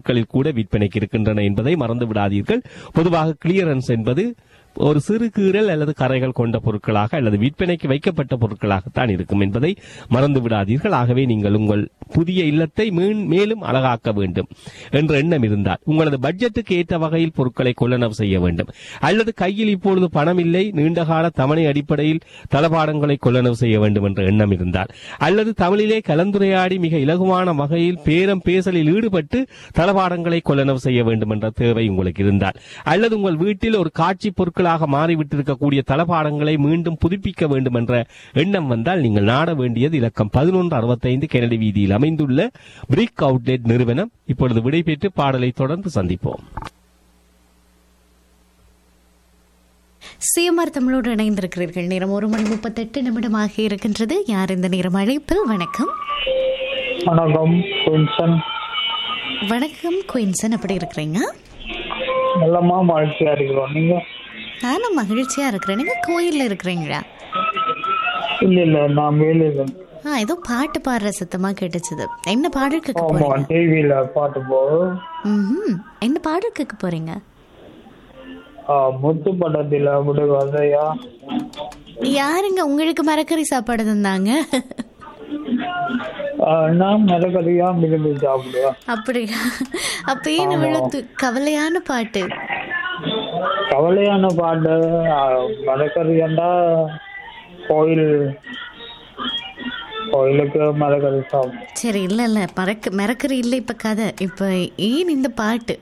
பொருட்களில் கூட விற்பனைக்கு இருக்கின்றன என்பதை மறந்து விடாதீர்கள் பொதுவாக கிளியரன்ஸ் என்பது ஒரு சிறு கீறல் அல்லது கரைகள் கொண்ட பொருட்களாக அல்லது விற்பனைக்கு வைக்கப்பட்ட பொருட்களாகத்தான் இருக்கும் என்பதை மறந்து விடாதீர்கள் ஆகவே நீங்கள் உங்கள் புதிய இல்லத்தை மீன்- மேலும் அழகாக்க வேண்டும் என்ற எண்ணம் இருந்தால் உங்களது பட்ஜெட்டுக்கு ஏற்ற வகையில் பொருட்களை கொள்ளளவு செய்ய வேண்டும் அல்லது கையில் இப்பொழுது பணம் இல்லை நீண்டகால தவணை அடிப்படையில் தளபாடங்களை கொள்ளளவு செய்ய வேண்டும் என்ற எண்ணம் இருந்தால் அல்லது தமிழிலே கலந்துரையாடி மிக இலகுவான வகையில் பேரம் பேசலில் ஈடுபட்டு தளபாடங்களை கொள்ளளவு செய்ய வேண்டும் என்ற தேவை உங்களுக்கு இருந்தால் அல்லது உங்கள் வீட்டில் ஒரு காட்சி பொருட்களாக மாறிவிட்டிருக்கக்கூடிய தளபாடங்களை மீண்டும் புதுப்பிக்க வேண்டும் என்ற எண்ணம் வந்தால் நீங்கள் நாட வேண்டியது இலக்கம் பதினொன்று அறுபத்தைந்து கெனடி வீதியில் அமைந்துள்ள பிரிக் அவுட்லெட் நிறுவனம் இப்பொழுது விடைபெற்று பாடலை தொடர்ந்து சந்திப்போம் சிஎம்ஆர் தமிழோடு இணைந்திருக்கிறீர்கள் நேரம் ஒரு மணி முப்பத்தெட்டு நிமிடமாக இருக்கின்றது யார் இந்த நேரம் அழைப்பில் வணக்கம் வணக்கம் குயின்சன் வணக்கம் குயின்சன் எப்படி இருக்கிறீங்க நல்லமா மகிழ்ச்சியா இருக்கிறோம் நீங்க நானும் மகிழ்ச்சியா இருக்கிறேன் நீங்க கோயில்ல இருக்கிறீங்களா இல்ல இல்ல நான் வேலையில ஆ ஏதோ பாட்டு பாடுற சத்தமா கேட்டுச்சுது என்ன பாடல் கேட்க ஆமா போறீங்க டிவியில பாட்டு போகும் ம்ஹும். என்ன பாடல் கேட்க போறீங்க முத்து படத்துல விடுவதையா யாருங்க உங்களுக்கு மரக்கறி சாப்பாடு தந்தாங்க நான் மிளகறியா விரும்பி சாப்பிடுவேன் அப்படியா அப்ப ஏன் இவ்வளவு து- கவலையான பாட்டு கவலையான பாட்டு மிளகறியாண்டா கோயில் கோயிலுக்கு மிளகறி சாப்பிடும் சரி இல்ல இல்ல மறக்க மரக்கறி இல்ல இப்ப கதை இப்ப ஏன் இந்த பாட்டு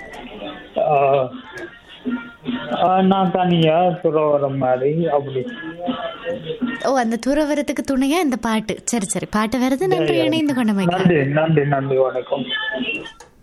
நான் தனியா துறவரம் மாதிரி அப்படி ஓ அந்த துறவரத்துக்கு துணையா இந்த பாட்டு சரி சரி பாட்டு வருது நன்றி இணைந்து கொண்டமைக்கு நன்றி நன்றி நன்றி வணக்கம்